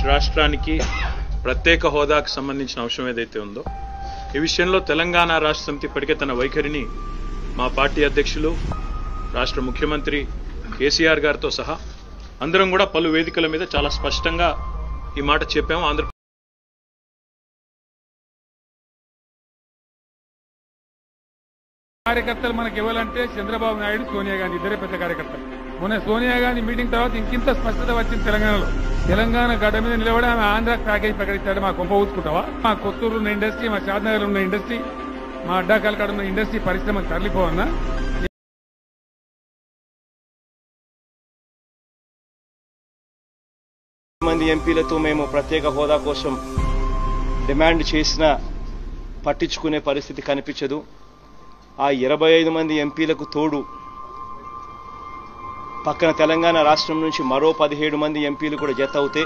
రాష్ట్రానికి ప్రత్యేక హోదాకు సంబంధించిన అంశం ఏదైతే ఉందో ఈ విషయంలో తెలంగాణ రాష్ట్ర సమితి ఇప్పటికే తన వైఖరిని మా పార్టీ అధ్యక్షులు రాష్ట్ర ముఖ్యమంత్రి కేసీఆర్ గారితో సహా అందరం కూడా పలు వేదికల మీద చాలా స్పష్టంగా ఈ మాట చెప్పాము ఆంధ్ర కార్యకర్తలు మనకి ఇవ్వాలంటే చంద్రబాబు నాయుడు సోనియా గాంధీ ఇద్దరే పెద్ద కార్యకర్తలు మొన్న సోనియా గాంధీ మీటింగ్ తర్వాత ఇంకింత స్పష్టత వచ్చింది తెలంగాణలో తెలంగాణ గడ్డ మీద నిలబడి ఆమె ఆంధ్ర ప్యాకేజ్ ప్రకటించాడు మా కొంప ఊసుకుంటావా మా కొత్తూరు ఉన్న ఇండస్ట్రీ మా షాద్నగర్ ఉన్న ఇండస్ట్రీ మా అడ్డాకాల కాడ ఉన్న ఇండస్ట్రీ పరిశ్రమ తరలిపోవన్నా మంది ఎంపీలతో మేము ప్రత్యేక హోదా కోసం డిమాండ్ చేసినా పట్టించుకునే పరిస్థితి కనిపించదు ఆ ఇరవై ఐదు మంది ఎంపీలకు తోడు పక్కన తెలంగాణ రాష్ట్రం నుంచి మరో పదిహేడు మంది ఎంపీలు కూడా జత అవుతే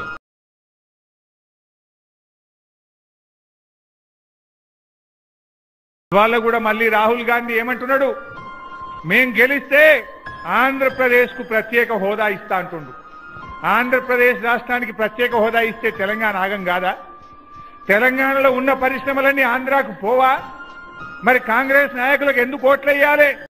వాళ్ళ కూడా మళ్ళీ రాహుల్ గాంధీ ఏమంటున్నాడు మేం గెలిస్తే ఆంధ్రప్రదేశ్ కు ప్రత్యేక హోదా ఇస్తా అంటుండు ఆంధ్రప్రదేశ్ రాష్ట్రానికి ప్రత్యేక హోదా ఇస్తే తెలంగాణ ఆగం కాదా తెలంగాణలో ఉన్న పరిశ్రమలన్నీ ఆంధ్రాకు పోవా మరి కాంగ్రెస్ నాయకులకు ఎందుకు ఓట్లేయాలి